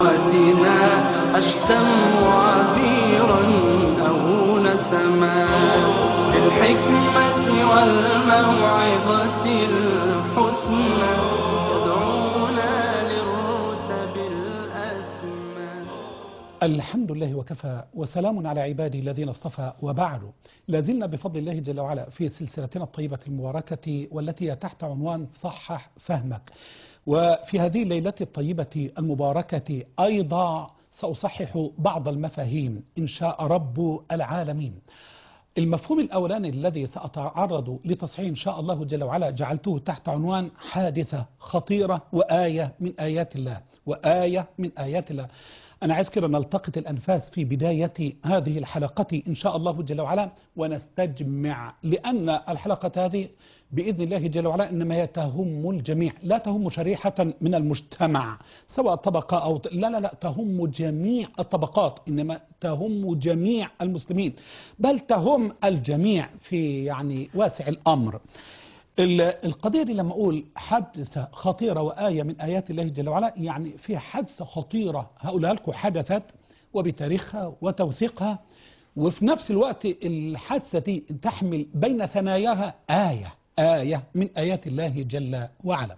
أمتنا أشتم عبيرا أو نسما بالحكمة والموعظة الحسنى يدعونا للرتب الأسمى الحمد لله وكفى وسلام على عباده الذين اصطفى وبعد لازلنا بفضل الله جل وعلا في سلسلتنا الطيبة المباركة والتي هي تحت عنوان صحح فهمك وفي هذه الليلة الطيبة المباركة أيضا سأصحح بعض المفاهيم إن شاء رب العالمين المفهوم الأولاني الذي سأتعرض لتصحيح إن شاء الله جل وعلا جعلته تحت عنوان حادثة خطيرة وآية من آيات الله وآية من آيات الله أنا عايز كده نلتقط الأنفاس في بداية هذه الحلقة إن شاء الله جل وعلا ونستجمع لأن الحلقة هذه بإذن الله جل وعلا إنما هي تهم الجميع لا تهم شريحة من المجتمع سواء طبقة أو لا لا لا تهم جميع الطبقات إنما تهم جميع المسلمين بل تهم الجميع في يعني واسع الأمر القضية دي لما أقول حادثة خطيرة وآية من آيات الله جل وعلا يعني في حادثة خطيرة هقولها لكم حدثت وبتاريخها وتوثيقها وفي نفس الوقت الحادثة دي تحمل بين ثناياها آية آية من آيات الله جل وعلا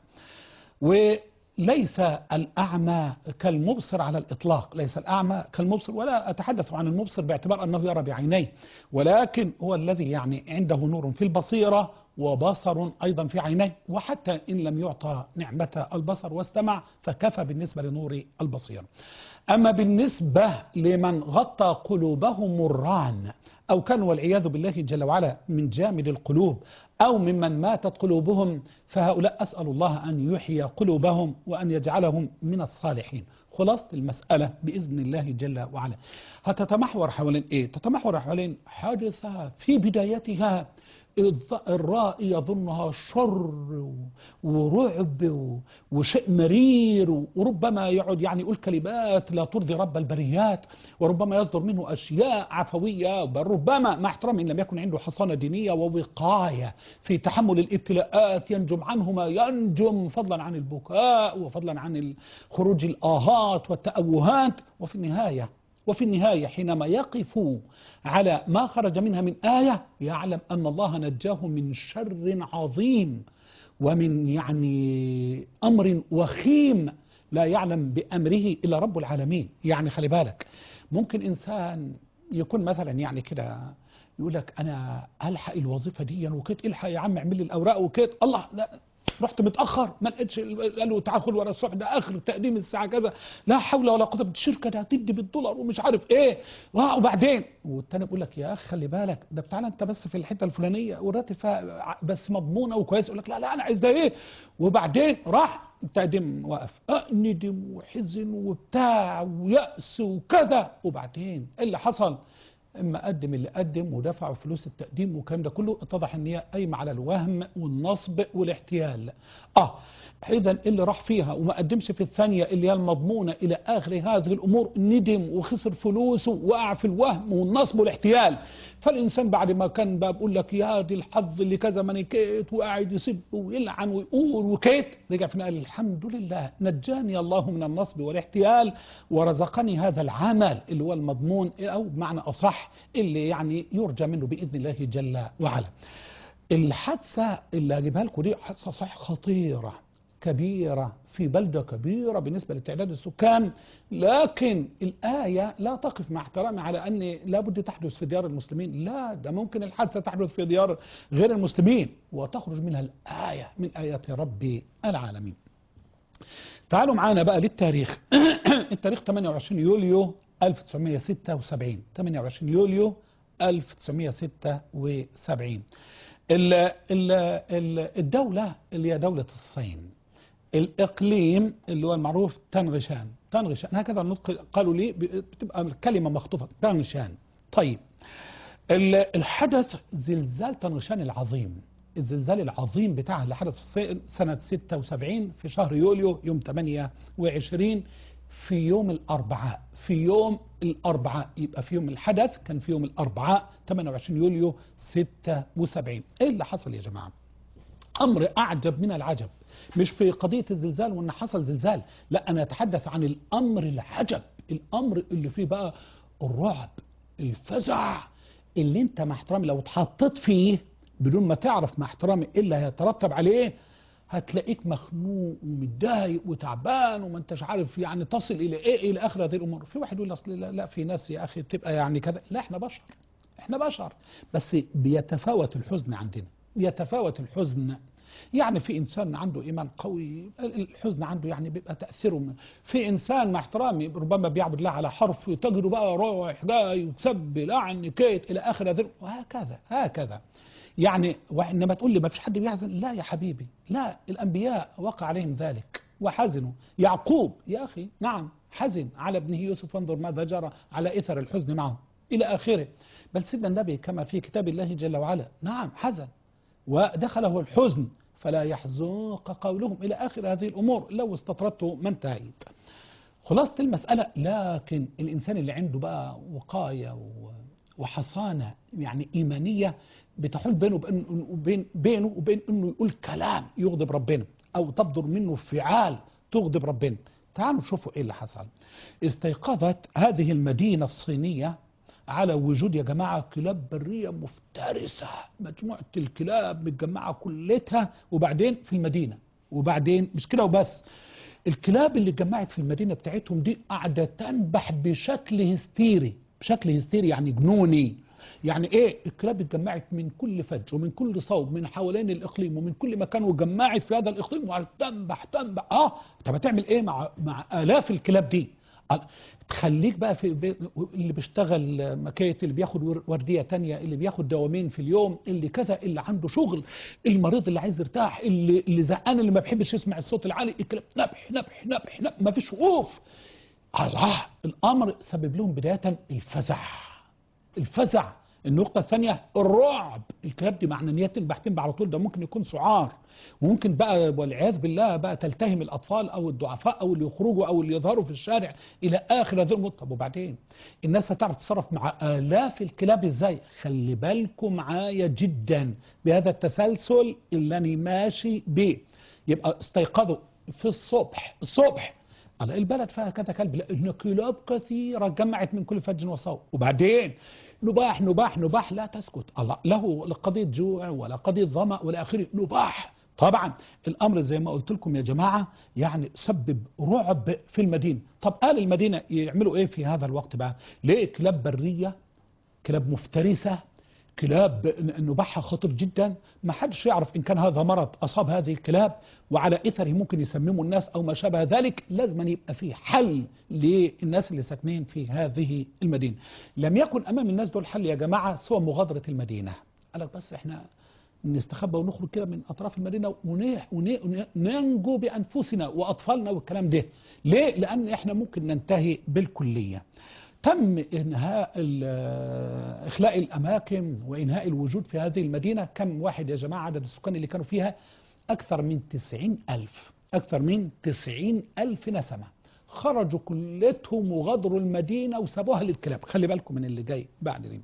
وليس الأعمى كالمبصر على الإطلاق ليس الأعمى كالمبصر ولا أتحدث عن المبصر باعتبار أنه يرى بعينيه ولكن هو الذي يعني عنده نور في البصيرة وبصر أيضا في عينيه وحتى إن لم يعطى نعمة البصر واستمع فكفى بالنسبة لنور البصيرة أما بالنسبة لمن غطى قلوبهم الران أو كانوا والعياذ بالله جل وعلا من جامد القلوب أو ممن ماتت قلوبهم فهؤلاء أسأل الله أن يحيي قلوبهم وأن يجعلهم من الصالحين خلاصة المسألة بإذن الله جل وعلا هتتمحور حوالين إيه؟ تتمحور حوالين حادثة في بدايتها الرائي يظنها شر ورعب وشيء مرير وربما يقعد يعني يقول كلمات لا ترضي رب البريات وربما يصدر منه أشياء عفوية بل ربما مع احترام إن لم يكن عنده حصانة دينية ووقاية في تحمل الابتلاءات ينجم عنه ما ينجم فضلا عن البكاء وفضلا عن خروج الآهات والتأوهات وفي النهاية وفي النهاية حينما يقف على ما خرج منها من آية يعلم أن الله نجاه من شر عظيم ومن يعني أمر وخيم لا يعلم بأمره إلا رب العالمين يعني خلي بالك ممكن إنسان يكون مثلا يعني كده يقول لك أنا ألحق الوظيفة دي وكيت الحق يا عم اعمل لي الأوراق وكيت الله لا رحت متاخر ما لقيتش قالوا تعال خد ورا الصبح ده اخر تقديم الساعه كذا لا حول ولا قوه الشركه ده هتدي بالدولار ومش عارف ايه وبعدين والتاني بيقول لك يا اخ خلي بالك ده بتعالى انت بس في الحته الفلانيه والراتب بس مضمونه وكويس يقول لك لا لا انا عايز ده ايه وبعدين راح التقديم وقف أه ندم وحزن وبتاع ويأس وكذا وبعدين ايه اللي حصل اما قدم اللي قدم ودفعوا فلوس التقديم والكلام ده كله اتضح ان هي قايمه على الوهم والنصب والاحتيال اه اذا اللي راح فيها وما قدمش في الثانيه اللي هي المضمونه الى اخر هذه الامور ندم وخسر فلوسه وقع في الوهم والنصب والاحتيال فالانسان بعد ما كان بقى بيقول لك يا دي الحظ اللي كذا ما نكيت وقاعد يسب ويلعن ويقول وكيت رجع في قال الحمد لله نجاني الله من النصب والاحتيال ورزقني هذا العمل اللي هو المضمون او بمعنى اصح اللي يعني يرجى منه باذن الله جل وعلا. الحادثه اللي هجيبها لكم دي حادثه صح خطيره كبيرة في بلدة كبيرة بالنسبة لتعداد السكان لكن الآية لا تقف مع احترامي على أن لابد تحدث في ديار المسلمين لا ده ممكن الحادثة تحدث في ديار غير المسلمين وتخرج منها الآية من آيات رب العالمين تعالوا معانا بقى للتاريخ التاريخ 28 يوليو 1976 28 يوليو 1976 ال ال الدولة اللي هي دولة الصين الإقليم اللي هو المعروف تنغشان تنغشان هكذا النطق قالوا لي بتبقى الكلمة مخطوفة تنغشان طيب الحدث زلزال تنغشان العظيم الزلزال العظيم بتاعها اللي حدث في سنة 76 في شهر يوليو يوم 28 في يوم الأربعاء في يوم الأربعاء يبقى في يوم الحدث كان في يوم الأربعاء 28 يوليو 76 إيه اللي حصل يا جماعة أمر أعجب من العجب مش في قضية الزلزال وأن حصل زلزال لا أنا أتحدث عن الأمر العجب الأمر اللي فيه بقى الرعب الفزع اللي انت مع احترامي لو اتحطيت فيه بدون ما تعرف مع احترامي ايه اللي هيترتب عليه هتلاقيك مخنوق ومتضايق وتعبان وما انتش عارف يعني تصل الى ايه الى اخر هذه الامور في واحد يقول اصل لا, لا في ناس يا اخي بتبقى يعني كذا لا احنا بشر احنا بشر بس بيتفاوت الحزن عندنا بيتفاوت الحزن يعني في انسان عنده ايمان قوي الحزن عنده يعني بيبقى تاثيره من- في انسان مع احترامي ربما بيعبد الله على حرف تجده بقى رايح جاي وتسب لعن كيت الى اخر هذا وهكذا هكذا يعني وانما تقول لي ما فيش حد بيحزن لا يا حبيبي لا الانبياء وقع عليهم ذلك وحزنوا يعقوب يا اخي نعم حزن على ابنه يوسف انظر ماذا جرى على اثر الحزن معه الى اخره بل سيدنا النبي كما في كتاب الله جل وعلا نعم حزن ودخله الحزن فلا يحزنك قولهم إلى آخر هذه الأمور لو استطردت ما انتهيت خلاصة المسألة لكن الإنسان اللي عنده بقى وقاية و- وحصانة يعني إيمانية بتحول بينه وبين وبين بينه وبين إنه يقول كلام يغضب ربنا أو تبدر منه فعال تغضب ربنا تعالوا شوفوا إيه اللي حصل استيقظت هذه المدينة الصينية على وجود يا جماعة كلاب برية مفترسة مجموعة الكلاب متجمعة كلتها وبعدين في المدينة وبعدين مش كده وبس الكلاب اللي اتجمعت في المدينة بتاعتهم دي قاعدة تنبح بشكل هستيري بشكل هستيري يعني جنوني يعني ايه الكلاب اتجمعت من كل فج ومن كل صوب من حوالين الاقليم ومن كل مكان وجمعت في هذا الاقليم وقعدت تنبح تنبح اه طب هتعمل ايه مع مع الاف الكلاب دي آه، تخليك بقى في البيت اللي بيشتغل مكاية اللي بياخد ور- وردية تانية اللي بياخد دوامين في اليوم اللي كذا اللي عنده شغل المريض اللي عايز يرتاح اللي اللي زهقان اللي ما بيحبش يسمع الصوت العالي الكلام نبح نبح نبح نبح ما فيش وقوف الله الامر سبب لهم بداية الفزع الفزع النقطة الثانية الرعب الكلاب دي معنويات بحتم على طول ده ممكن يكون سعار وممكن بقى والعياذ بالله بقى تلتهم الأطفال أو الضعفاء أو اللي يخرجوا أو اللي يظهروا في الشارع إلى آخر هذه الأمور طب وبعدين الناس هتعرف تتصرف مع آلاف الكلاب إزاي خلي بالكم معايا جدا بهذا التسلسل اللي أنا ماشي بيه يبقى استيقظوا في الصبح الصبح على البلد فيها كذا كلب لأن كلاب كثيرة جمعت من كل فج وصوب وبعدين نباح نباح نباح لا تسكت الله له لا قضية جوع ولا قضية ظمأ ولا آخره نباح طبعا الأمر زي ما قلت لكم يا جماعة يعني سبب رعب في المدينة طب أهل المدينة يعملوا إيه في هذا الوقت بقى ليه كلاب برية كلاب مفترسة كلاب نباحها خطير جدا ما حدش يعرف إن كان هذا مرض أصاب هذه الكلاب وعلى إثره ممكن يسمموا الناس أو ما شابه ذلك لازم أن يبقى فيه حل للناس اللي ساكنين في هذه المدينة لم يكن أمام الناس دول حل يا جماعة سوى مغادرة المدينة قال لك بس إحنا نستخبى ونخرج كده من أطراف المدينة ونيح وننجو بأنفسنا وأطفالنا والكلام ده ليه؟ لأن إحنا ممكن ننتهي بالكلية تم إنهاء ال- إخلاء الأماكن وإنهاء الوجود في هذه المدينة كم واحد يا جماعة عدد السكان اللي كانوا فيها أكثر من تسعين ألف أكثر من تسعين ألف نسمة خرجوا كلتهم وغادروا المدينة وسابوها للكلاب خلي بالكم من اللي جاي بعد دي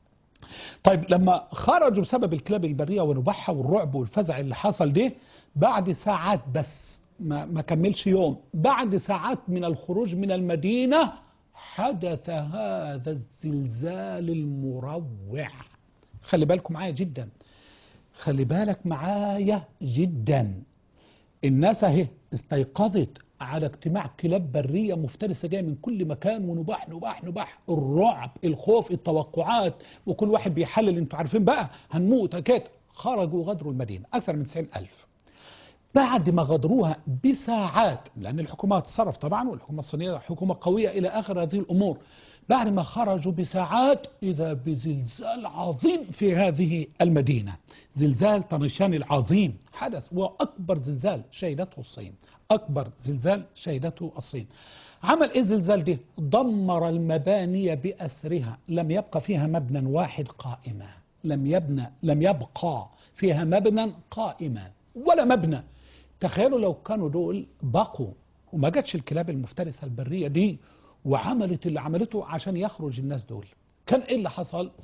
طيب لما خرجوا بسبب الكلاب البرية ونباحها والرعب والفزع اللي حصل ده بعد ساعات بس ما, ما كملش يوم بعد ساعات من الخروج من المدينة حدث هذا الزلزال المروع خلي بالكم معايا جدا خلي بالك معايا جدا الناس اهي استيقظت على اجتماع كلاب برية مفترسة جاية من كل مكان ونباح نباح نباح الرعب الخوف التوقعات وكل واحد بيحلل انتوا عارفين بقى هنموت هكات خرجوا غادروا المدينة أكثر من 90 ألف بعد ما غادروها بساعات لأن الحكومة تتصرف طبعا والحكومة الصينية حكومة قوية إلى آخر هذه الأمور بعد ما خرجوا بساعات إذا بزلزال عظيم في هذه المدينة زلزال طنشان العظيم حدث وأكبر زلزال شهدته الصين أكبر زلزال شهدته الصين عمل إيه الزلزال ده دمر المباني بأسرها لم يبقى فيها مبنى واحد قائما لم يبنى لم يبقى فيها مبنى قائما ولا مبنى تخيلوا لو كانوا دول بقوا وما جاتش الكلاب المفترسة البرية دي وعملت اللي عملته عشان يخرج الناس دول كان ايه اللي حصل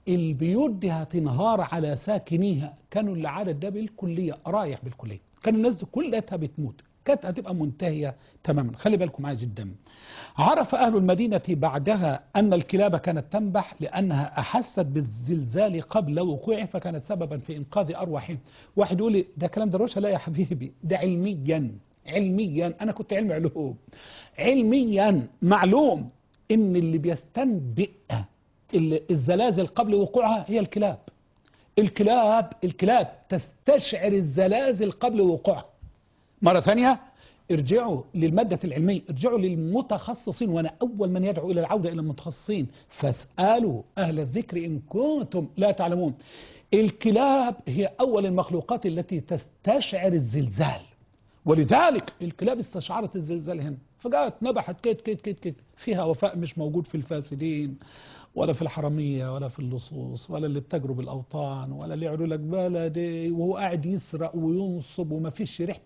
البيوت دي هتنهار على ساكنيها كانوا اللي عدد ده بالكلية رايح بالكلية كان الناس دي كلها بتموت كانت هتبقى منتهية تماما خلي بالكم معايا جدا عرف أهل المدينة بعدها أن الكلاب كانت تنبح لأنها أحست بالزلزال قبل وقوعه فكانت سببا في إنقاذ أرواحهم واحد يقول لي ده كلام دروشة لا يا حبيبي ده علميا علميا أنا كنت علم علوم علميا معلوم إن اللي بيستنبئ ال- الزلازل قبل وقوعها هي الكلاب الكلاب الكلاب تستشعر الزلازل قبل وقوعها مرة ثانية ارجعوا للمادة العلمية ارجعوا للمتخصصين وأنا أول من يدعو إلى العودة إلى المتخصصين فاسألوا أهل الذكر إن كنتم لا تعلمون الكلاب هي أول المخلوقات التي تستشعر الزلزال ولذلك الكلاب استشعرت الزلزال هنا فجاءت نبحت كيت كيت كيت كيت فيها وفاء مش موجود في الفاسدين ولا في الحرمية ولا في اللصوص ولا اللي بتجروا بالأوطان ولا اللي يقولوا لك بلدي وهو قاعد يسرق وينصب وما فيش ريحة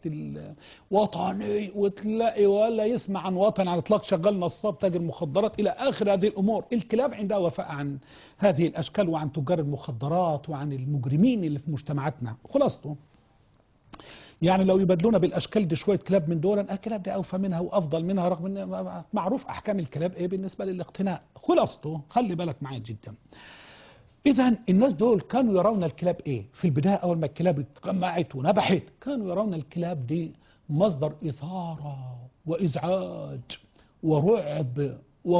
الوطني وتلاقي ولا يسمع عن وطن على اطلاق شغال نصاب تاجر مخدرات إلى آخر هذه الأمور الكلاب عندها وفاء عن هذه الأشكال وعن تجار المخدرات وعن المجرمين اللي في مجتمعاتنا خلاصته يعني لو يبدلونا بالاشكال دي شويه كلاب من دول الكلاب دي اوفى منها وافضل منها رغم ان معروف احكام الكلاب ايه بالنسبه للاقتناء خلاصته خلي بالك معايا جدا اذا الناس دول كانوا يرون الكلاب ايه في البدايه اول ما الكلاب اتجمعت ونبحت كانوا يرون الكلاب دي مصدر اثاره وازعاج ورعب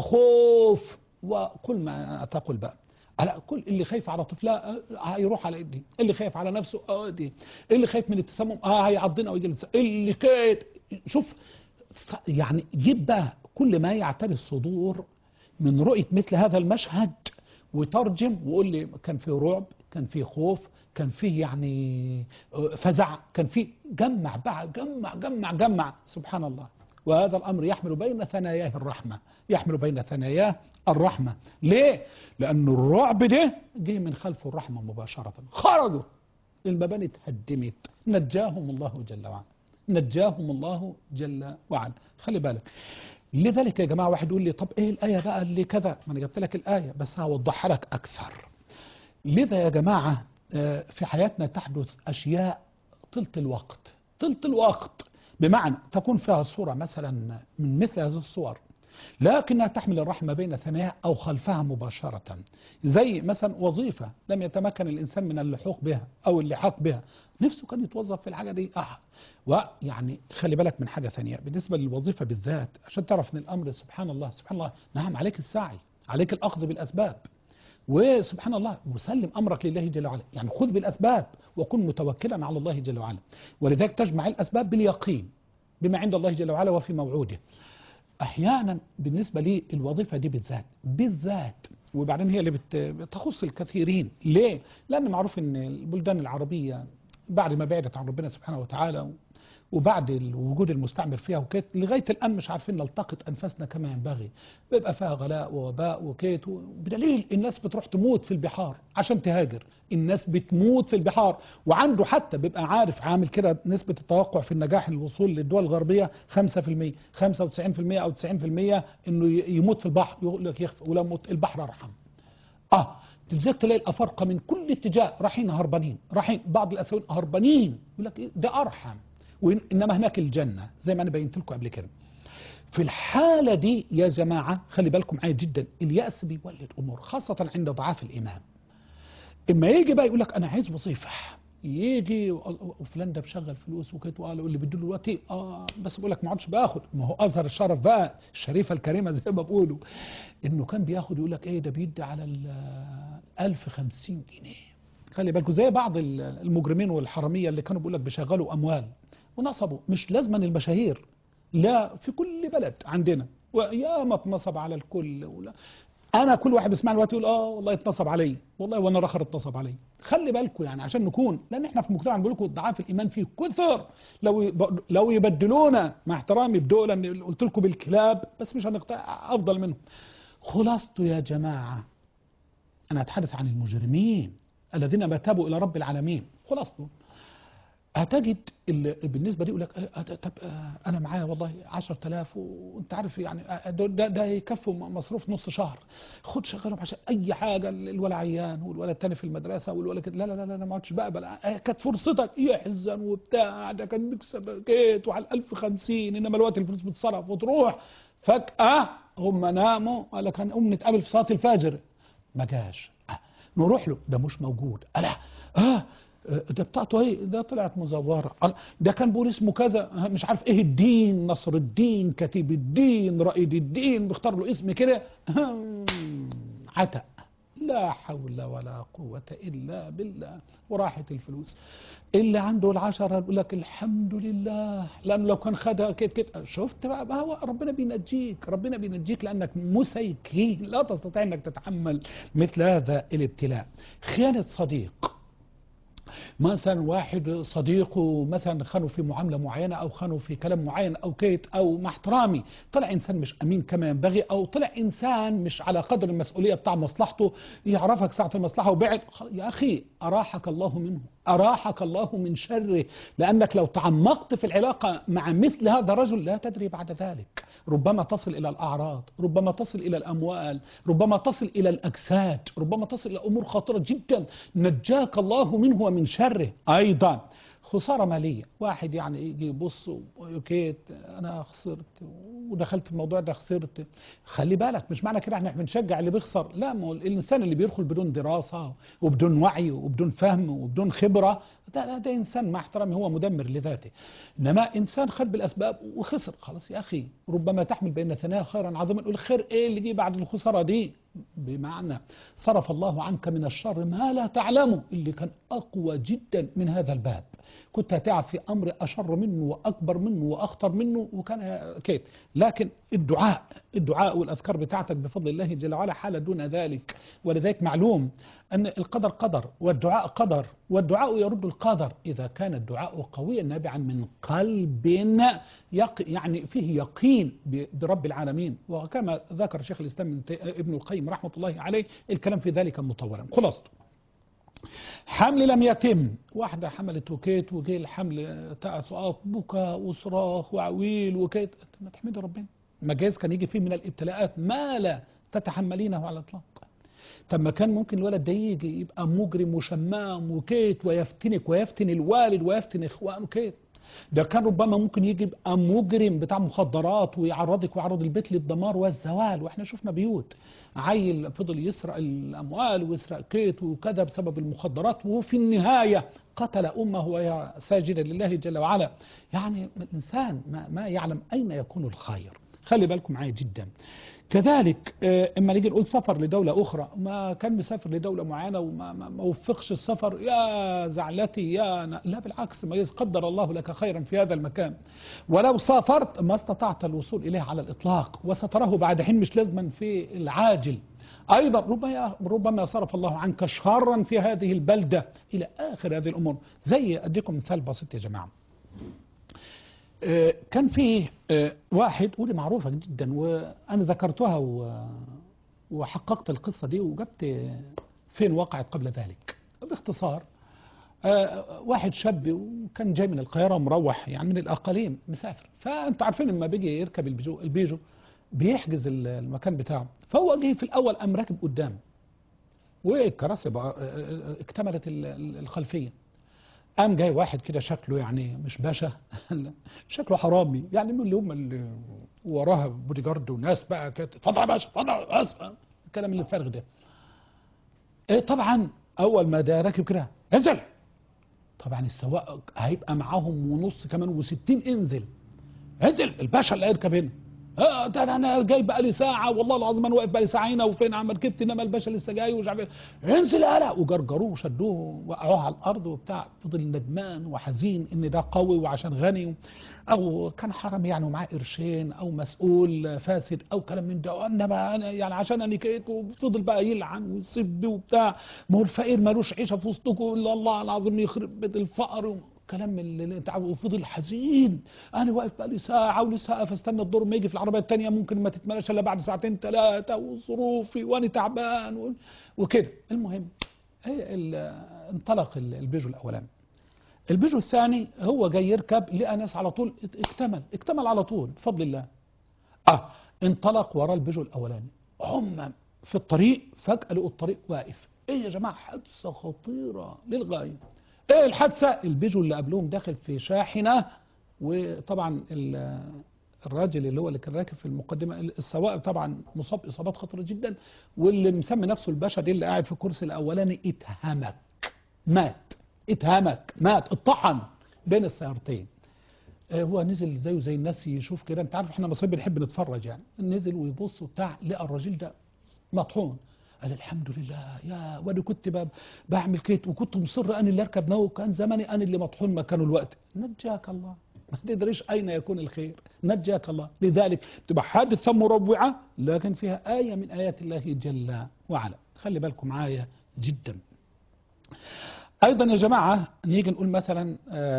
وخوف وكل ما تقول بقى على كل اللي خايف على طفلها هيروح على ايدي اللي خايف على نفسه اه دي اللي خايف من التسمم اه هيعضنا ويجي التسمم. اللي كيت شوف يعني جيب بقى كل ما يعتري الصدور من رؤية مثل هذا المشهد وترجم وقول لي كان فيه رعب كان فيه خوف كان فيه يعني فزع كان فيه جمع بقى جمع جمع جمع سبحان الله وهذا الأمر يحمل بين ثناياه الرحمة يحمل بين ثناياه الرحمة ليه؟ لأن الرعب ده جه من خلف الرحمة مباشرة خرجوا المباني اتهدمت نجاهم الله جل وعلا نجاهم الله جل وعلا خلي بالك لذلك يا جماعة واحد يقول لي طب ايه الآية بقى اللي كذا ما انا جبت لك الآية بس هوضحها لك أكثر لذا يا جماعة في حياتنا تحدث أشياء طلت الوقت طلت الوقت بمعنى تكون فيها صورة مثلا من مثل هذه الصور لكنها تحمل الرحمة بين ثناياها أو خلفها مباشرة زي مثلا وظيفة لم يتمكن الإنسان من اللحوق بها أو اللحاق بها نفسه كان يتوظف في الحاجة دي أه ويعني خلي بالك من حاجة ثانية بالنسبة للوظيفة بالذات عشان تعرف أن الأمر سبحان الله سبحان الله نعم عليك السعي عليك الأخذ بالأسباب وسبحان الله وسلم أمرك لله جل وعلا يعني خذ بالأسباب وكن متوكلا على الله جل وعلا ولذلك تجمع الأسباب باليقين بما عند الله جل وعلا وفي موعوده احيانا بالنسبه لي الوظيفه دي بالذات بالذات وبعدين هي اللي بت- بتخص الكثيرين ليه لان معروف ان البلدان العربيه بعد ما بعدت عن ربنا سبحانه وتعالى وبعد الوجود المستعمر فيها وكيت لغايه الان مش عارفين نلتقط انفاسنا كما ينبغي بيبقى فيها غلاء ووباء وكيت بدليل الناس بتروح تموت في البحار عشان تهاجر الناس بتموت في البحار وعنده حتى بيبقى عارف عامل كده نسبه التوقع في النجاح الوصول للدول الغربيه 5% 95% او 90% انه ي- يموت في البحر يقول لك يخفى ولو موت البحر ارحم اه تلزق تلاقي الافارقه من كل اتجاه رايحين هربانين رايحين بعض الاسيويين هربانين يقول لك إيه؟ ده ارحم وانما هناك الجنه زي ما انا بينت لكم قبل كده في الحالة دي يا جماعة خلي بالكم معايا جدا اليأس بيولد أمور خاصة عند ضعاف الإيمان إما يجي بقى يقول لك أنا عايز وظيفة يجي و- وفلان ده بشغل فلوس وكده وقال اللي بيدوا له دلوقتي اه بس بقول لك ما عادش باخد ما هو اظهر الشرف بقى الشريفه الكريمه زي ما بيقولوا انه كان بياخد يقول لك ايه ده بيدي على ال 1050 جنيه خلي بالكم زي بعض ال- المجرمين والحراميه اللي كانوا بيقول لك بيشغلوا اموال ونصبوا مش لازما المشاهير لا في كل بلد عندنا وياما اتنصب على الكل ولا انا كل واحد بيسمعني دلوقتي يقول اه والله اتنصب علي والله وانا رخر اتنصب علي خلي بالكم يعني عشان نكون لان احنا في مجتمع بقول لكم ضعاف الايمان فيه كثر لو يب- لو يبدلونا مع احترامي بدول اللي قلت لكم بالكلاب بس مش هنقطع افضل منهم خلاصته يا جماعه انا اتحدث عن المجرمين الذين ما تابوا الى رب العالمين خلاصته هتجد ال- بالنسبه لي يقول لك آه، آه، طب آه، انا معايا والله 10000 وانت عارف يعني آه، ده ده, ده يكفوا مصروف نص شهر خد شغلهم عشان اي حاجه الولد عيان والولد التاني في المدرسه والولد كده لا لا لا لا، انا ما عدتش بقبل آه، كانت فرصتك يحزن وبتاع ده كان بيكسب جيت وعلى 1050 انما الوقت الفلوس بتصرف وتروح فجاه هم ناموا قال لك هنقوم نتقابل في صلاه الفجر ما جاش آه. نروح له ده مش موجود ألا اه آه، ده بتاعته ايه ده طلعت مزوره قال ده كان بيقول اسمه كذا آه، مش عارف ايه الدين نصر الدين كتيب الدين رائد الدين بيختار له اسم كده هم، عتق لا حول ولا قوة إلا بالله وراحت الفلوس اللي عنده العشرة يقول لك الحمد لله لأنه لو كان خدها كده كده شفت بقى ما هو ربنا بينجيك ربنا بينجيك لأنك مسيكين لا تستطيع أنك تتحمل مثل هذا الابتلاء خيانة صديق مثلا واحد صديقه مثلا خانوا في معامله معينه او خانوا في كلام معين او كيت او مع احترامي طلع انسان مش امين كما ينبغي او طلع انسان مش على قدر المسؤوليه بتاع مصلحته يعرفك ساعه المصلحه وبعد خ- يا اخي اراحك الله منه اراحك الله من شره لانك لو تعمقت في العلاقه مع مثل هذا الرجل لا تدري بعد ذلك ربما تصل الى الاعراض ربما تصل الى الاموال ربما تصل الى الاجساد ربما تصل الى امور خطيره جدا نجاك الله منه ومن شره ايضا خساره ماليه واحد يعني يجي يبص وكيت انا خسرت ودخلت في الموضوع ده خسرت خلي بالك مش معنى كده احنا بنشجع اللي بيخسر لا ما هو الانسان اللي بيدخل بدون دراسه وبدون وعي وبدون فهم وبدون خبره ده, ده, ده انسان مع احترامي هو مدمر لذاته انما انسان خد بالاسباب وخسر خلاص يا اخي ربما تحمل بين ثنايا خيرا عظيما يقول خير ايه اللي جه بعد الخساره دي بمعنى صرف الله عنك من الشر ما لا تعلمه اللي كان اقوى جدا من هذا الباب كنت هتعب في امر اشر منه واكبر منه واخطر منه وكان كيت لكن الدعاء الدعاء والاذكار بتاعتك بفضل الله جل وعلا حاله دون ذلك ولذلك معلوم ان القدر قدر والدعاء قدر والدعاء يرد القدر اذا كان الدعاء قويا نابعا من قلب يق يعني فيه يقين ب- برب العالمين وكما ذكر شيخ الاسلام ابن تي- ابن القيم رحمه الله عليه الكلام في ذلك مطولا خلاصته حمل لم يتم واحدة حملت وكيت وجي الحمل بتاع سقاط بكى وصراخ وعويل وكيت ما تحمد ربنا ما جايز كان يجي فيه من الابتلاءات ما لا تتحملينه على الاطلاق طب ما كان ممكن الولد ده يجي يبقى مجرم وشمام وكيت ويفتنك ويفتن الوالد ويفتن اخوانه كيت ده كان ربما ممكن يجي يبقى مجرم بتاع مخدرات ويعرضك ويعرض البيت للدمار والزوال واحنا شفنا بيوت عيل فضل يسرق الاموال ويسرق كيت وكذا بسبب المخدرات وفي النهايه قتل امه وهي ساجده لله جل وعلا يعني الانسان ما, ما يعلم اين يكون الخير خلي بالكم معايا جدا كذلك آه، اما نيجي نقول سفر لدولة أخرى ما كان مسافر لدولة معينة وما ما ما وفقش السفر يا زعلتي يا ن- لا بالعكس ما قدر الله لك خيرا في هذا المكان ولو سافرت ما استطعت الوصول إليه على الإطلاق وستراه بعد حين مش لازما في العاجل أيضا ربما ربما صرف الله عنك شرا في هذه البلدة إلى آخر هذه الأمور زي أديكم مثال بسيط يا جماعة آه، كان فيه آه، واحد ودي معروفة جدا وأنا ذكرتها و- وحققت القصة دي وجبت فين وقعت قبل ذلك باختصار آه، واحد شاب وكان جاي من القاهرة مروح يعني من الأقاليم مسافر فأنتوا عارفين لما بيجي يركب البيجو, البيجو بيحجز ال- المكان بتاعه فهو جه في الأول قام راكب قدام والكراسي بقى آه، آه، اكتملت ال- ال- الخلفية قام جاي واحد كده شكله يعني مش باشا شكله حرامي يعني من اللي هم اللي وراها بودي جارد وناس بقى كده اتفضل يا باشا اتفضل يا باشا الكلام اللي الفارغ ده إيه طبعا اول ما ده راكب كده انزل طبعا السواق هيبقى معاهم ونص كمان و60 انزل انزل الباشا اللي هيركب هنا اه ده انا انا جاي بقالي ساعه والله العظيم انا واقف بقالي ساعه هنا وفين عم ركبت انما الباشا لسه جاي ومش عارف إيه. انزل يالا وجرجروه وشدوه وقعوه على الارض وبتاع فضل ندمان وحزين ان ده قوي وعشان غني او كان حرامي يعني ومعاه قرشين او مسؤول فاسد او كلام من ده انما انا يعني عشان انا كيت وفضل بقى يلعن ويسب وبتاع ما هو الفقير ملوش عيشه في وسطكم الا الله العظيم يخرب بيت الفقر كلام اللي اللي انت عارفه وفضل حزين انا واقف بقالي ساعه ولسه واقف استنى الدور ما يجي في العربيه الثانيه ممكن ما تتملاش الا بعد ساعتين ثلاثه وظروفي وانا تعبان و- وكده المهم هي ال- انطلق ال- البيجو الاولاني البيجو الثاني هو جاي يركب لقى ناس على طول ات- اكتمل اكتمل على طول بفضل الله اه انطلق وراه البيجو الاولاني هم في الطريق فجأة لقوا الطريق واقف ايه يا جماعة حادثة خطيرة للغاية ايه الحادثة البيجو اللي قبلهم داخل في شاحنة وطبعا ال- الراجل اللي هو اللي كان راكب في المقدمة السواق طبعا مصاب إصابات خطرة جدا واللي مسمي نفسه الباشا دي اللي قاعد في الكرسي الأولاني اتهمك مات اتهمك مات اتطحن بين السيارتين آه، هو نزل زيه زي الناس يشوف كده انت عارف احنا مصريين بنحب نتفرج يعني نزل ويبص وبتاع لقى الراجل ده مطحون قال الحمد لله يا وانا كنت ب- بعمل كده وكنت مصر انا اللي اركب نو كان زماني انا اللي مطحون مكانه الوقت نجاك الله ما تدريش اين يكون الخير نجاك الله لذلك تبقى حادثه مروعه لكن فيها ايه من ايات الله جل وعلا خلي بالكم معايا جدا ايضا يا جماعه نيجي نقول مثلا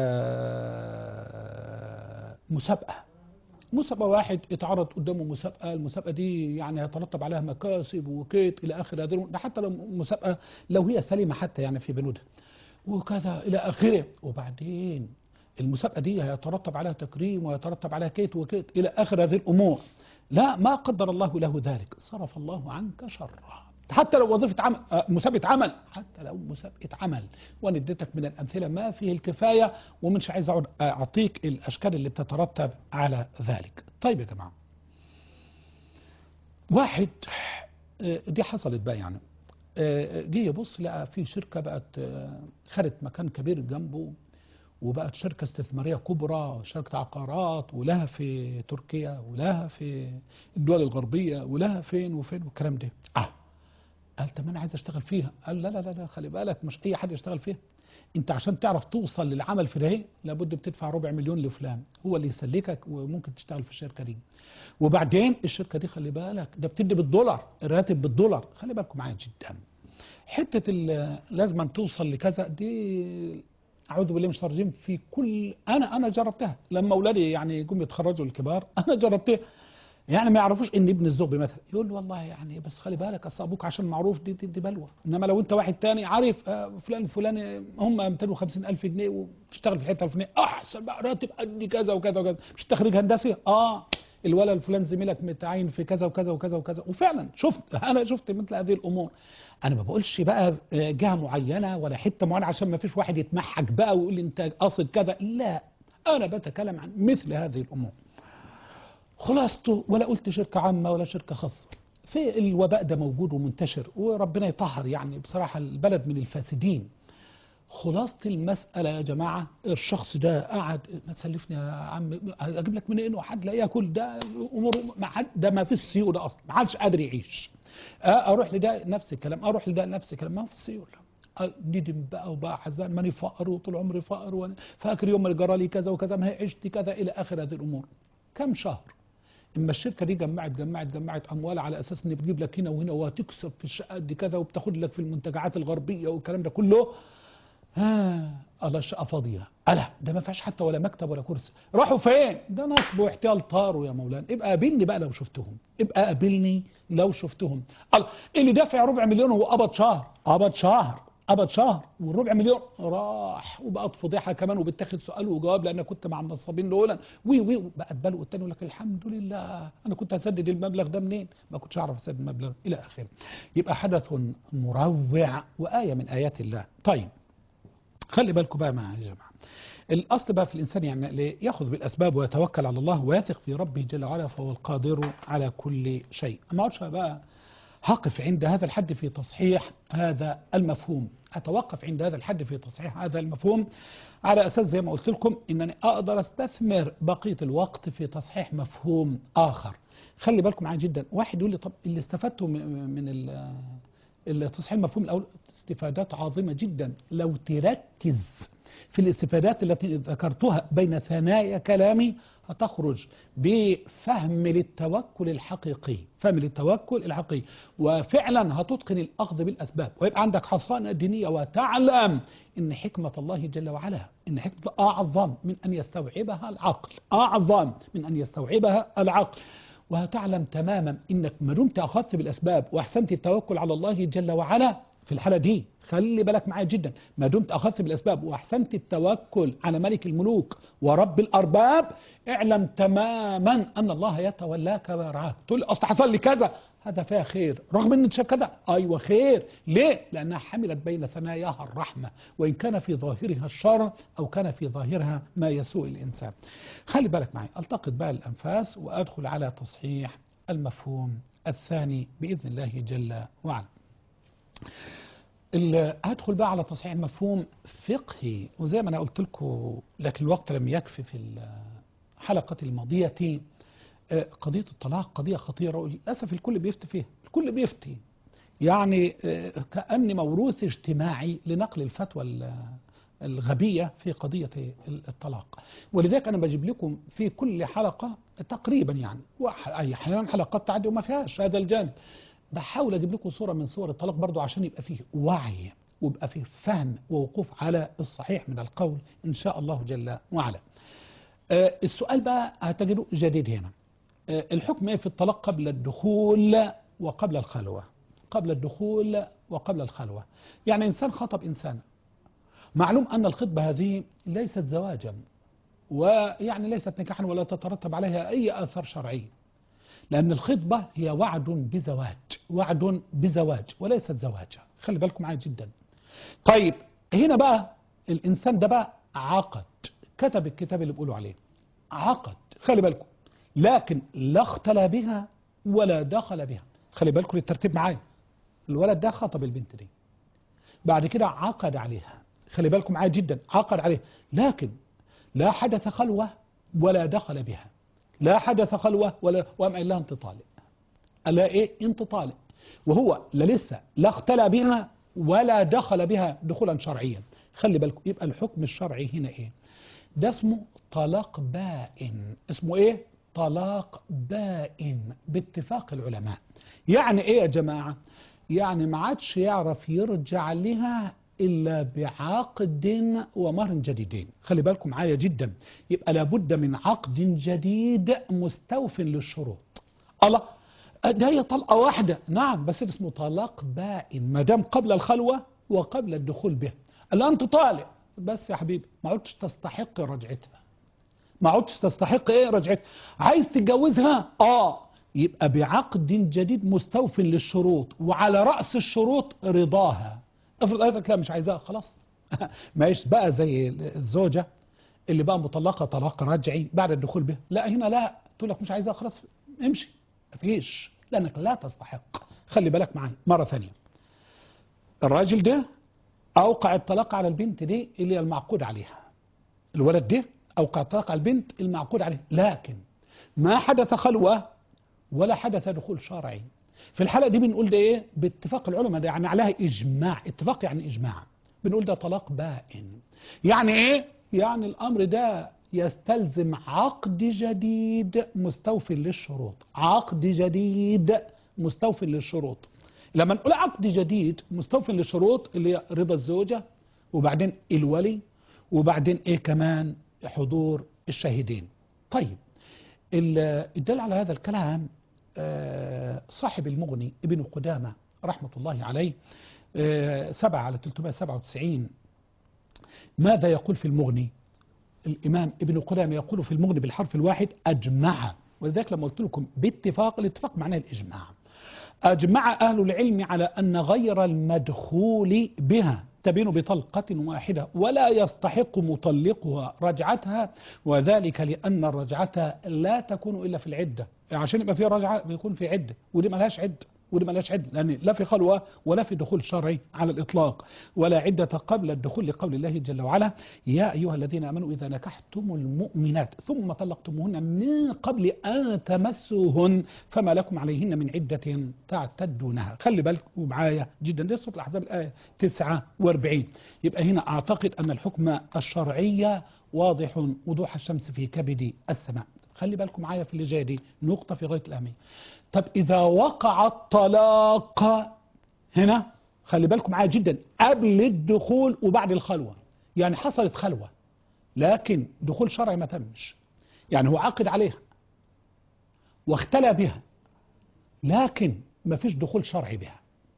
آه، مسابقه مسابقة واحد اتعرض قدامه مسابقة المسابقة دي يعني هيترتب عليها مكاسب وكيت إلى آخر هذه ده حتى لو مسابقة لو هي سليمة حتى يعني في بنودها وكذا إلى آخره وبعدين المسابقة دي هيترتب عليها تكريم ويترتب عليها كيت وكيت إلى آخر هذه الأمور لا ما قدر الله له ذلك صرف الله عنك شره حتى لو وظيفة عمل آه، مسابقة عمل حتى لو مسابقة عمل وانا اديتك من الأمثلة ما فيه الكفاية ومش عايز أقعد أعطيك الأشكال اللي بتترتب على ذلك طيب يا جماعة واحد آه، دي حصلت بقى يعني آه، جه يبص لقى في شركة بقت آه، خدت مكان كبير جنبه وبقت شركة استثمارية كبرى شركة عقارات ولها في تركيا ولها في الدول الغربية ولها فين وفين والكلام ده اه قال طب انا عايز اشتغل فيها قال لا لا لا لا خلي بالك مش اي حد يشتغل فيها انت عشان تعرف توصل للعمل في ده لابد بتدفع ربع مليون لفلان هو اللي يسلكك وممكن تشتغل في الشركه دي وبعدين الشركه دي خلي بالك ده بتدي بالدولار الراتب بالدولار خلي بالكم معايا جدا حته ال- لازم أن توصل لكذا دي اعوذ بالله من الشيطان الرجيم في كل انا انا جربتها لما اولادي يعني جم يتخرجوا الكبار انا جربتها يعني ما يعرفوش ان ابن الزوج مثلا يقول له والله يعني بس خلي بالك اصل ابوك عشان معروف دي, دي, دي بلوى انما لو انت واحد تاني عارف آه، فلان الفلاني هم 250 الف جنيه وتشتغل في الحته الفلانيه احسن بقى راتب قد كذا وكذا وكذا مش تخريج هندسي اه الولد الفلان زميلك متعين في كذا وكذا وكذا وكذا وفعلا شفت انا شفت مثل هذه الامور انا ما بقولش بقى آه، جهه معينه ولا حته معينه عشان ما فيش واحد يتمحك بقى ويقول لي انت قاصد كذا لا انا بتكلم عن مثل هذه الامور خلاصته ولا قلت شركة عامة ولا شركة خاصة في الوباء ده موجود ومنتشر وربنا يطهر يعني بصراحة البلد من الفاسدين خلاصة المسألة يا جماعة الشخص ده قعد ما تسلفني يا عم أجيب لك منين وحد لا ياكل ده أمور ما حد ده ما فيش سيولة أصلا ما حدش قادر يعيش آه، أروح لده نفس الكلام أروح لده نفس الكلام ما هو في سيولة آه، ندم بقى وبقى حزان ماني فقر وطول عمري فقر وأنا فاكر يوم اللي جرى لي كذا وكذا ما هي عشت كذا إلى آخر هذه الأمور كم شهر اما الشركه دي جمعت جمعت جمعت اموال على اساس ان بتجيب لك هنا وهنا وهتكسب في الشقات دي كذا وبتاخد لك في المنتجعات الغربيه والكلام ده كله ها الله الشقه فاضيه الا ده ما فيهاش حتى ولا مكتب ولا كرسي راحوا فين ده نصب واحتيال طاروا يا مولانا ابقى قابلني بقى لو شفتهم ابقى قابلني لو شفتهم الله اللي دافع ربع مليون هو قبض شهر قبض شهر قبض شهر والربع مليون راح وبقت فضيحه كمان وبتاخد سؤال وجواب لان كنت مع النصابين دول وي وي بقت بلوى والتاني يقول لك الحمد لله انا كنت هسدد المبلغ ده منين؟ ما كنتش اعرف اسدد المبلغ الى اخره. يبقى حدث مروع وايه من ايات الله. طيب خلي بالكم بقى معايا يا جماعه. الاصل بقى في الانسان يعني إيه؟ ياخذ بالاسباب ويتوكل على الله ويثق في ربه جل وعلا فهو القادر على كل شيء. ما اقعدش بقى هقف عند هذا الحد في تصحيح هذا المفهوم أتوقف عند هذا الحد في تصحيح هذا المفهوم على أساس زي ما قلت لكم أنني أقدر أستثمر بقية الوقت في تصحيح مفهوم آخر خلي بالكم معايا جدا واحد يقول لي طب اللي استفدته م- من ال- التصحيح المفهوم الأول استفادات عظيمة جدا لو تركز في الاستفادات التي ذكرتها بين ثنايا كلامي هتخرج بفهم للتوكل الحقيقي فهم للتوكل الحقيقي وفعلا هتتقن الأخذ بالأسباب ويبقى عندك حصانة دينية وتعلم إن حكمة الله جل وعلا إن حكمة الله أعظم من أن يستوعبها العقل أعظم من أن يستوعبها العقل وهتعلم تماما انك ما دمت اخذت بالاسباب واحسنت التوكل على الله جل وعلا في الحالة دي خلي بالك معايا جدا ما دمت أخذت بالأسباب وأحسنت التوكل على ملك الملوك ورب الأرباب اعلم تماما أن الله يتولاك ويرعاك تقول لي أصل حصل لي كذا هذا فيها خير رغم أن شاف كذا أيوة خير ليه؟ لأنها حملت بين ثناياها الرحمة وإن كان في ظاهرها الشر أو كان في ظاهرها ما يسوء الإنسان خلي بالك معي ألتقط بقى الأنفاس وأدخل على تصحيح المفهوم الثاني بإذن الله جل وعلا ال- هدخل بقى على تصحيح مفهوم فقهي وزي ما انا قلت لكم لكن الوقت لم يكفي في الحلقة الماضية آه، قضية الطلاق قضية خطيرة وللأسف الكل بيفتي فيها الكل بيفتي يعني آه، كأني موروث اجتماعي لنقل الفتوى ال- الغبية في قضية الطلاق ولذلك أنا بجيب لكم في كل حلقة تقريبا يعني وأح- أي أحيانا حلقات تعدي وما فيهاش هذا الجانب بحاول أجيب لكم صورة من صور الطلاق برضو عشان يبقى فيه وعي ويبقى فيه فهم ووقوف على الصحيح من القول إن شاء الله جل وعلا آه، السؤال بقى هتجده جديد هنا آه، الحكم ايه في الطلاق قبل الدخول وقبل الخلوة قبل الدخول وقبل الخلوة يعني إنسان خطب إنسان معلوم أن الخطبة هذه ليست زواجا ويعني ليست نكاحا ولا تترتب عليها أي آثار شرعية لأن الخطبة هي وعد بزواج وعد بزواج وليست زواجا خلي بالكم معايا جدا طيب هنا بقى الإنسان ده بقى عقد كتب الكتاب اللي بيقولوا عليه عقد خلي بالكم لكن لا اختلى بها ولا دخل بها خلي بالكم الترتيب معايا الولد ده خطب البنت دي بعد كده عقد عليها خلي بالكم معايا جدا عقد عليها لكن لا حدث خلوة ولا دخل بها لا حدث خلوة ولا وقام قال لها انت طالق قال لها ايه انت طالق وهو لا لسه لا اختلى بها ولا دخل بها دخولا شرعيا خلي بالكم يبقى الحكم الشرعي هنا ايه ده اسمه طلاق بائن اسمه ايه طلاق بائن باتفاق العلماء يعني ايه يا جماعة يعني ما عادش يعرف يرجع لها إلا بعقد ومهر جديدين خلي بالكم معايا جدا يبقى لابد من عقد جديد مستوف للشروط الله ده هي طلقة واحدة نعم بس ده اسمه طلاق بائن ما دام قبل الخلوة وقبل الدخول به قال أنت طالق بس يا حبيبي ما عدتش تستحق رجعتها ما عدتش تستحق ايه رجعتها عايز تتجوزها اه يبقى بعقد جديد مستوف للشروط وعلى رأس الشروط رضاها افرض قالت لك لا مش عايزاها خلاص ماهيش بقى زي الزوجة اللي بقى مطلقة طلاق رجعي بعد الدخول به لا هنا لا تقول لك مش عايزاها خلاص امشي مفيش لانك لا تستحق خلي بالك معايا مرة ثانية الراجل ده اوقع الطلاق على البنت دي اللي هي المعقود عليها الولد ده اوقع الطلاق على البنت المعقود عليها لكن ما حدث خلوة ولا حدث دخول شرعي في الحالة دي بنقول ده ايه باتفاق العلماء ده يعني عليها اجماع اتفاق يعني اجماع بنقول ده طلاق بائن يعني ايه يعني الامر ده يستلزم عقد جديد مستوفي للشروط عقد جديد مستوفي للشروط لما نقول عقد جديد مستوفي للشروط اللي هي رضا الزوجة وبعدين الولي وبعدين ايه كمان حضور الشاهدين طيب الدل على هذا الكلام آه، صاحب المغني ابن قدامة رحمة الله عليه آه، سبعة على 397 ماذا يقول في المغني الإمام ابن قدامة يقول في المغني بالحرف الواحد أجمع ولذلك لما قلت لكم باتفاق الاتفاق معناه الإجماع أجمع أهل العلم على أن غير المدخول بها تبين بطلقة واحدة ولا يستحق مطلقها رجعتها وذلك لأن الرجعة لا تكون إلا في العدة عشان يبقى في رجعة بيكون في عدة ودي ملهاش عدة ودي ملهاش عدة لأن لا في خلوة ولا في دخول شرعي على الإطلاق ولا عدة قبل الدخول لقول الله جل وعلا يا أيها الذين آمنوا إذا نكحتم المؤمنات ثم طلقتموهن من قبل أن تمسوهن فما لكم عليهن من عدة تعتدونها خلي بالكم معايا جدا دي صوت الأحزاب الآية 49 يبقى هنا أعتقد أن الحكم الشرعي واضح وضوح الشمس في كبد السماء خلي بالكم معايا في اللي جاي دي نقطة في غاية الأهمية طب إذا وقع الطلاق هنا خلي بالكم معايا جدا قبل الدخول وبعد الخلوة يعني حصلت خلوة لكن دخول شرعي ما تمش يعني هو عقد عليها واختلى بها لكن ما فيش دخول شرعي بها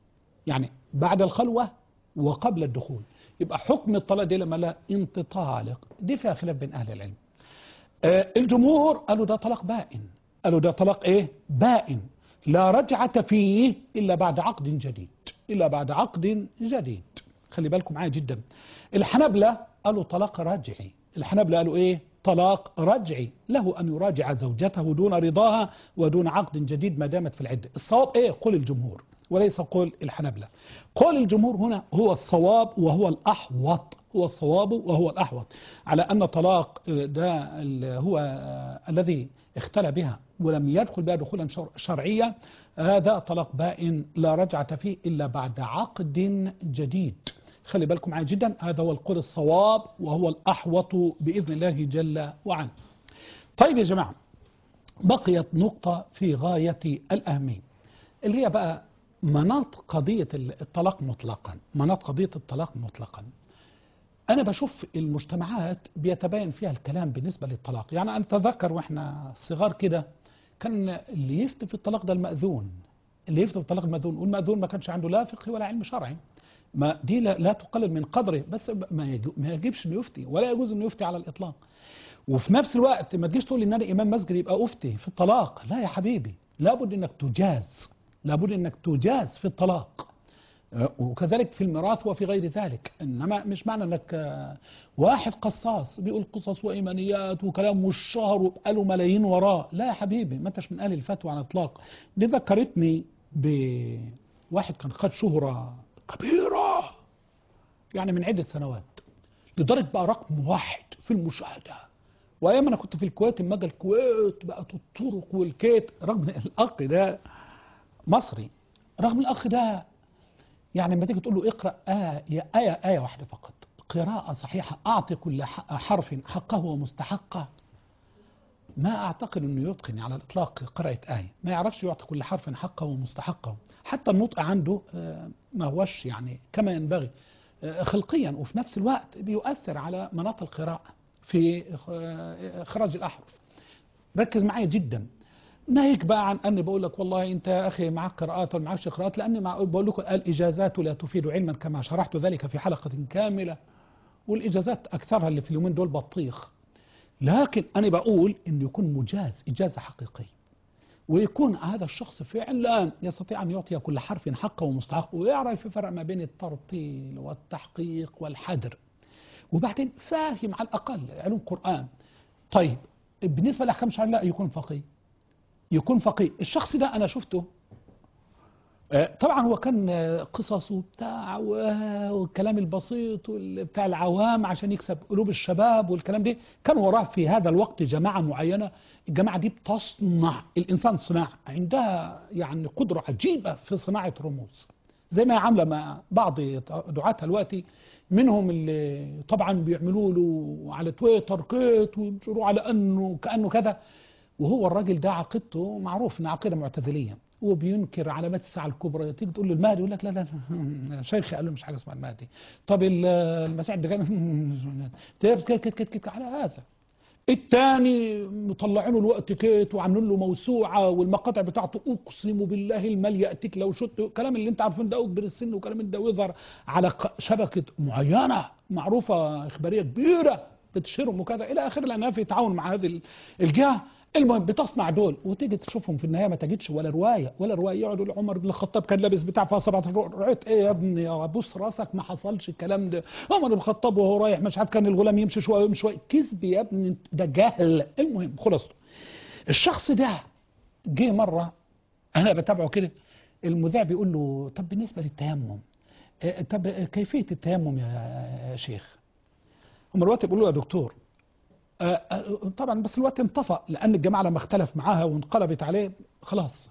يعني بعد الخلوة وقبل الدخول يبقى حكم الطلاق دي لما لا انت طالق دي فيها خلاف بين أهل العلم آه، الجمهور قالوا ده طلاق بائن قالوا ده طلاق ايه بائن لا رجعة فيه إلا بعد عقد جديد إلا بعد عقد جديد خلي بالكم معايا جدا الحنبلة قالوا طلاق رجعي الحنبلة قالوا ايه طلاق رجعي له أن يراجع زوجته دون رضاها ودون عقد جديد ما دامت في العدة الصواب ايه قول الجمهور وليس قول الحنبلة قول الجمهور هنا هو الصواب وهو الأحوط هو الصواب وهو الأحوط على أن طلاق ده ال- هو آه، الذي اختلى بها ولم يدخل بها دخولا شر- شرعيا هذا طلاق بائن لا رجعة فيه إلا بعد عقد جديد خلي بالكم معايا جدا هذا هو القول الصواب وهو الأحوط بإذن الله جل وعلا طيب يا جماعة بقيت نقطة في غاية الأهمية اللي هي بقى مناط قضية الطلاق مطلقا مناط قضية الطلاق مطلقا أنا بشوف المجتمعات بيتبين فيها الكلام بالنسبة للطلاق يعني أنا أتذكر وإحنا صغار كده كان اللي يفتي في الطلاق ده المأذون اللي يفتي في الطلاق المأذون والمأذون ما كانش عنده لا فقه ولا علم شرعي ما دي لا, لا تقلل من قدره بس ما يجو- ما يجبش انه يفتي ولا يجوز انه يفتي على الاطلاق وفي نفس الوقت ما تجيش تقول ان انا امام مسجد يبقى افتي في الطلاق لا يا حبيبي لابد انك تجاز لابد انك تجاز في الطلاق أه، وكذلك في الميراث وفي غير ذلك انما مش معنى انك آه، واحد قصاص بيقول قصص وايمانيات وكلام والشهر وبقاله ملايين وراه لا يا حبيبي ما انتش من اهل الفتوى على الاطلاق دي ذكرتني بواحد كان خد شهره كبيره يعني من عده سنوات لدرجه بقى رقم واحد في المشاهده وايام انا كنت في الكويت اما اجى الكويت بقت الطرق والكيت رغم إن الاخ ده مصري رغم الاخ ده يعني لما تيجي تقول له اقرا آية, آية آية واحدة فقط قراءة صحيحة أعطي كل ح- حرف حقه ومستحقه ما أعتقد أنه يتقن على الإطلاق قراءة آية ما يعرفش يعطي كل حرف حقه ومستحقه حتى النطق عنده آه، ما هوش يعني كما ينبغي آه، خلقيا وفي نفس الوقت بيؤثر على مناط القراءة في آه، إخراج الأحرف ركز معايا جدا ناهيك بقى عن اني بقول لك والله انت يا اخي معك قراءات ولا معكش قراءات لاني مع بقول لكم الاجازات لا تفيد علما كما شرحت ذلك في حلقه كامله والاجازات اكثرها اللي في اليومين دول بطيخ لكن انا بقول انه يكون مجاز اجازه حقيقيه ويكون هذا الشخص فعلا يستطيع ان يعطي كل حرف حقه ومستحقه ويعرف الفرق ما بين الترتيل والتحقيق والحدر وبعدين فاهم على الاقل علوم قران طيب بالنسبه لاحكام الشرع لا يكون فقيه يكون فقيه الشخص ده انا شفته آه، طبعا هو كان آه، قصص وبتاع و- والكلام البسيط وال- بتاع العوام عشان يكسب قلوب الشباب والكلام ده كان وراه في هذا الوقت جماعة معينة الجماعة دي بتصنع الإنسان صناعة عندها يعني قدرة عجيبة في صناعة رموز زي ما هي عاملة مع بعض دعاتها دلوقتي منهم اللي طبعا بيعملوا له على تويتر كيت وينشروا على انه كانه كذا وهو الراجل ده عقيدته معروف ان عقيده معتزليه وبينكر علامات الساعه الكبرى تيجي تقول له المهدي يقول لك لا لا لا، شيخي قال له مش حاجه اسمها المهدي طب ال- المسيح الدجال كت كت كت كت على هذا الثاني مطلعينه الوقت كيت وعاملين له موسوعه والمقاطع بتاعته اقسم بالله المال ياتيك لو شت كلام اللي انت عارفين ده اكبر السن وكلام من ده ويظهر على ق- شبكه معينه معروفه اخباريه كبيره بتشهرهم وكذا الى اخره لانها في تعاون مع هذه ال- الجهه المهم بتصنع دول وتيجي تشوفهم في النهايه ما تجدش ولا روايه ولا روايه يقعدوا يقولوا عمر بن الخطاب كان لابس بتاع فيها 17 روايه ايه يا ابني يا بص راسك ما حصلش الكلام ده عمر بن الخطاب وهو رايح مش عارف كان الغلام يمشي شويه ويمشي شويه كذب يا ابني ده جهل المهم خلاصته الشخص ده جه مره انا بتابعه كده المذيع بيقول له طب بالنسبه للتيمم آه، طب كيفيه التيمم يا شيخ هم الوقت بيقولوا له يا دكتور آه، آه، طبعا بس الوقت انطفأ لأن الجماعة لما اختلف معاها وانقلبت عليه خلاص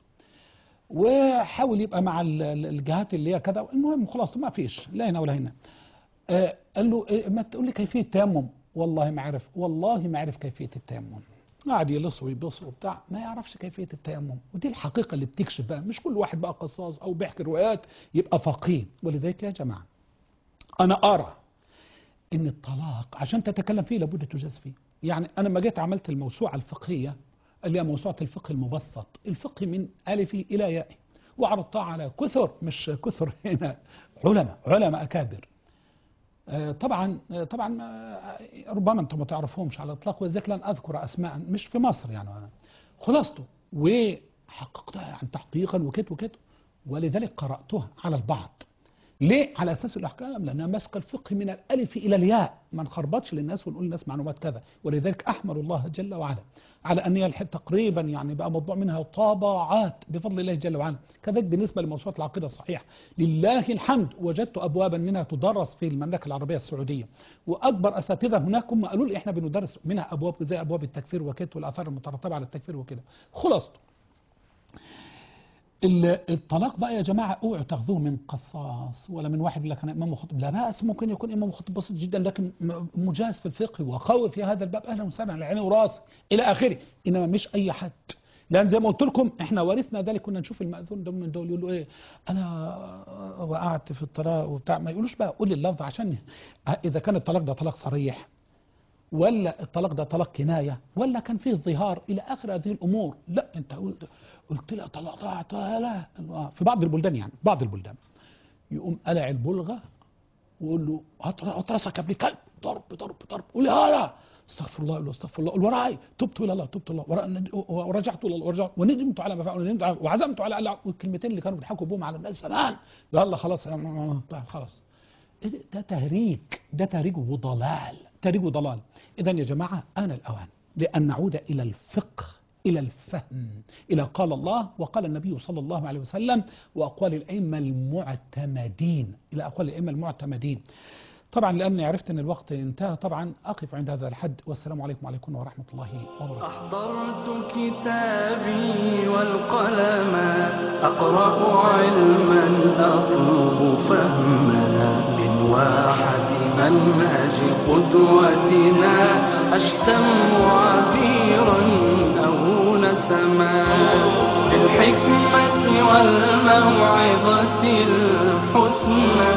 وحاول يبقى مع ال- ال- الجهات اللي هي كذا المهم خلاص ما فيش لا هنا ولا هنا آه، قال له إيه، ما تقول لي كيفية التيمم والله ما عرف والله ما عرف كيفية التيمم قاعد يلص ويبص وبتاع ما يعرفش كيفية التيمم ودي الحقيقة اللي بتكشف بقى مش كل واحد بقى قصاص أو بيحكي روايات يبقى فقيه ولذلك يا جماعة أنا أرى ان الطلاق عشان تتكلم فيه لابد تجاز فيه يعني انا لما جيت عملت الموسوعه الفقهيه اللي هي موسوعه الفقه المبسط الفقه من الفه الى يائه وعرضتها على كثر مش كثر هنا علماء علماء أكابر آه، طبعا آه، طبعا آه، ربما انتم ما تعرفهمش على الاطلاق ولذلك لن اذكر اسماء مش في مصر يعني خلاصته وحققتها عن تحقيقا وكت وكت ولذلك قراتها على البعض ليه على اساس الاحكام لانها ماسكه الفقه من الالف الى الياء ما نخربطش للناس ونقول للناس معلومات كذا ولذلك احمد الله جل وعلا على ان هي الح- تقريبا يعني بقى مطبوع منها طابعات بفضل الله جل وعلا كذلك بالنسبه لموسوعه العقيده الصحيحه لله الحمد وجدت ابوابا منها تدرس في المملكه العربيه السعوديه واكبر اساتذه هناك هم قالوا لي احنا بندرس منها ابواب زي ابواب التكفير وكده والاثار المترتبه على التكفير وكده خلاصته ال- الطلاق بقى يا جماعة اوعوا تاخذوه من قصاص ولا من واحد يقول لك انا امام مخطب لا بأس ممكن يكون امام مخطب بسيط جدا لكن م- مجاز في الفقه وقوي في هذا الباب اهلا وسهلا على عيني وراسي الى اخره انما مش اي حد لان زي ما قلت لكم احنا ورثنا ذلك كنا نشوف المأذون ده من دول يقول له ايه انا وقعت في الطلاق وبتاع ما يقولوش بقى قول لي اللفظ عشان اذا كان الطلاق ده طلاق صريح ولا الطلاق ده طلاق كناية ولا كان فيه ظهار إلى آخر هذه الأمور لا أنت قلت قلت لها طلقتها لا لا في بعض البلدان يعني بعض البلدان يقوم قلع البلغة ويقول له هات هات راسك يا ابن كلب ضرب ضرب ضرب قول لا لا استغفر الله يقول له استغفر الله قول وراي تبت الى الله تبت الله ورا- ورجعت الى الله ورجعت وندمت على ما فعل وندمت على وعزمت على ألا والكلمتين اللي كانوا بيضحكوا بهم على الناس زمان يلا خلاص خلاص إيه ده- ده تهريج ده تهريج وضلال تهريج وضلال اذا يا جماعه آن الأوان لأن نعود إلى الفقه إلى الفهم إلى قال الله وقال النبي صلى الله عليه وسلم وأقوال الأئمة المعتمدين إلى أقوال الأئمة المعتمدين طبعا لأني عرفت أن الوقت انتهى طبعا أقف عند هذا الحد والسلام عليكم وعليكم ورحمة الله وبركاته أحضرت كتابي والقلم أقرأ علما أطلب فهما من واحة منهج قدوتنا أشتم عبيرا أو نسما بالحكمة والموعظة الحسنى